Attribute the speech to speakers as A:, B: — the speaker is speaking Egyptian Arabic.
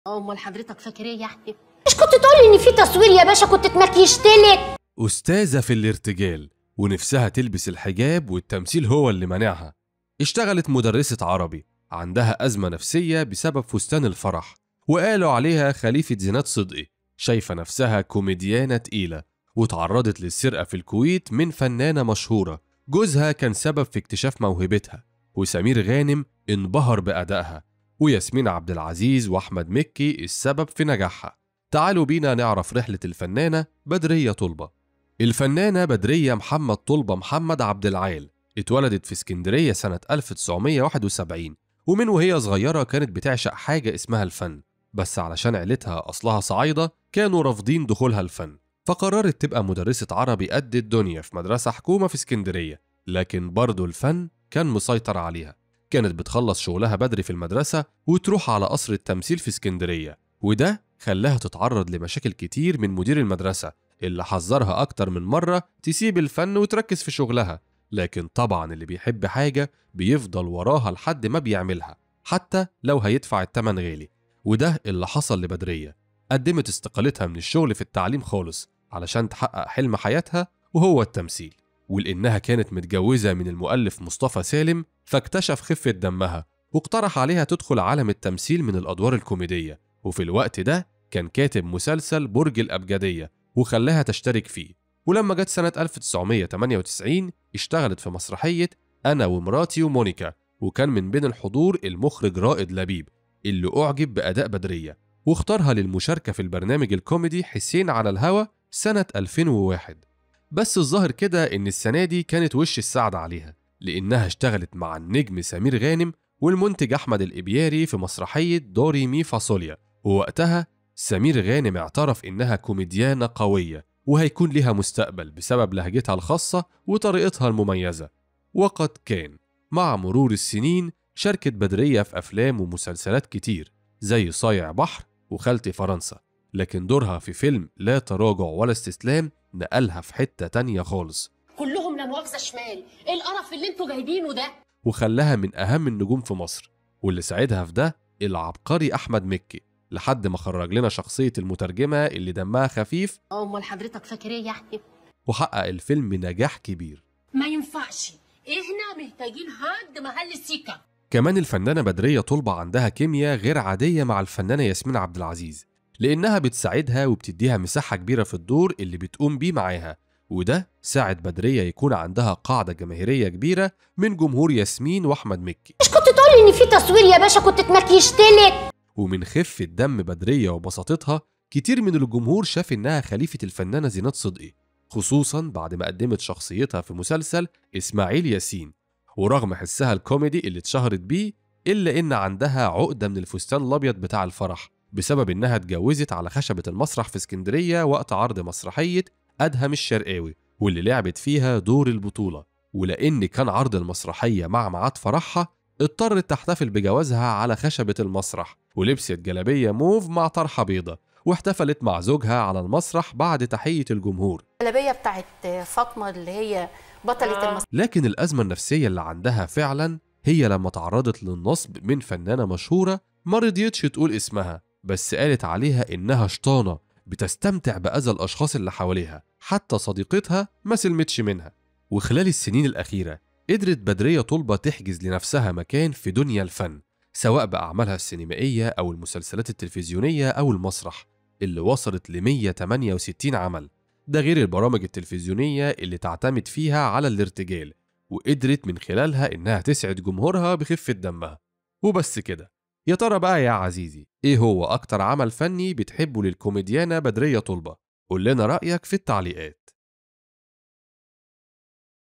A: امال حضرتك فاكر ايه يعني
B: مش كنت تقولي ان في تصوير يا باشا كنت تمكيشتلك
C: أستاذة في الارتجال ونفسها تلبس الحجاب والتمثيل هو اللي منعها اشتغلت مدرسة عربي عندها أزمة نفسية بسبب فستان الفرح وقالوا عليها خليفة زينات صدقي شايفة نفسها كوميديانة تقيلة وتعرضت للسرقة في الكويت من فنانة مشهورة جوزها كان سبب في اكتشاف موهبتها وسمير غانم انبهر بأدائها وياسمين عبد العزيز وأحمد مكي السبب في نجاحها تعالوا بينا نعرف رحلة الفنانة بدرية طلبة الفنانة بدرية محمد طلبة محمد عبد العال اتولدت في اسكندرية سنة 1971 ومن وهي صغيرة كانت بتعشق حاجة اسمها الفن بس علشان عيلتها أصلها صعايدة كانوا رافضين دخولها الفن فقررت تبقى مدرسة عربي قد الدنيا في مدرسة حكومة في اسكندرية لكن برضه الفن كان مسيطر عليها كانت بتخلص شغلها بدري في المدرسة وتروح على قصر التمثيل في اسكندرية وده خلاها تتعرض لمشاكل كتير من مدير المدرسة اللي حذرها أكتر من مرة تسيب الفن وتركز في شغلها لكن طبعا اللي بيحب حاجة بيفضل وراها لحد ما بيعملها حتى لو هيدفع التمن غالي وده اللي حصل لبدرية قدمت استقالتها من الشغل في التعليم خالص علشان تحقق حلم حياتها وهو التمثيل ولأنها كانت متجوزة من المؤلف مصطفى سالم فاكتشف خفة دمها واقترح عليها تدخل عالم التمثيل من الأدوار الكوميدية وفي الوقت ده كان كاتب مسلسل برج الأبجدية وخلاها تشترك فيه ولما جت سنة 1998 اشتغلت في مسرحية أنا ومراتي ومونيكا وكان من بين الحضور المخرج رائد لبيب اللي أعجب بأداء بدرية واختارها للمشاركة في البرنامج الكوميدي حسين على الهوا سنة 2001 بس الظاهر كده إن السنة دي كانت وش السعد عليها لأنها اشتغلت مع النجم سمير غانم والمنتج أحمد الإبياري في مسرحية دوري مي فاصوليا ووقتها سمير غانم اعترف إنها كوميديانة قوية وهيكون لها مستقبل بسبب لهجتها الخاصة وطريقتها المميزة وقد كان مع مرور السنين شاركت بدرية في أفلام ومسلسلات كتير زي صايع بحر وخالتي فرنسا لكن دورها في فيلم لا تراجع ولا استسلام نقلها في حتة تانية خالص
A: كلهم لا مؤاخذه شمال ايه القرف اللي انتوا جايبينه ده
C: وخلاها من أهم النجوم في مصر واللي ساعدها في ده العبقري أحمد مكي لحد ما خرج لنا شخصية المترجمة اللي دمها خفيف
A: امال حضرتك فاكر ايه يعني
C: وحقق الفيلم نجاح كبير
A: ما ينفعش احنا محتاجين حد محل السكه
C: كمان الفنانة بدرية طلبة عندها كيمياء غير عادية مع الفنانة ياسمين عبد العزيز لأنها بتساعدها وبتديها مساحة كبيرة في الدور اللي بتقوم بيه معاها وده ساعد بدرية يكون عندها قاعدة جماهيرية كبيرة من جمهور ياسمين وأحمد مكي
B: مش كنت تقولي ان في تصوير يا باشا كنت تمكيشتلك
C: ومن خفة دم بدرية وبساطتها كتير من الجمهور شاف إنها خليفة الفنانة زينات صدقي خصوصا بعد ما قدمت شخصيتها في مسلسل إسماعيل ياسين ورغم حسها الكوميدي اللي اتشهرت بيه إلا إن عندها عقدة من الفستان الأبيض بتاع الفرح بسبب إنها اتجوزت على خشبة المسرح في اسكندرية وقت عرض مسرحية أدهم الشرقاوي واللي لعبت فيها دور البطولة ولأن كان عرض المسرحية مع ميعاد فرحها اضطرت تحتفل بجوازها على خشبة المسرح ولبست جلابية موف مع طرحة بيضة واحتفلت مع زوجها على المسرح بعد تحية الجمهور
B: الجلابيه بتاعت فاطمه اللي هي بطله المسرح
C: لكن الأزمة النفسية اللي عندها فعلا هي لما تعرضت للنصب من فنانة مشهورة ما رضيتش تقول اسمها بس قالت عليها إنها شطانة بتستمتع بأذى الأشخاص اللي حواليها حتى صديقتها ما سلمتش منها وخلال السنين الأخيرة قدرت بدرية طلبة تحجز لنفسها مكان في دنيا الفن سواء بأعمالها السينمائية أو المسلسلات التلفزيونية أو المسرح اللي وصلت ل 168 عمل ده غير البرامج التلفزيونية اللي تعتمد فيها على الارتجال وقدرت من خلالها إنها تسعد جمهورها بخفة دمها وبس كده يا ترى بقى يا عزيزي إيه هو أكتر عمل فني بتحبه للكوميديانة بدرية طلبة؟ قول لنا رأيك في التعليقات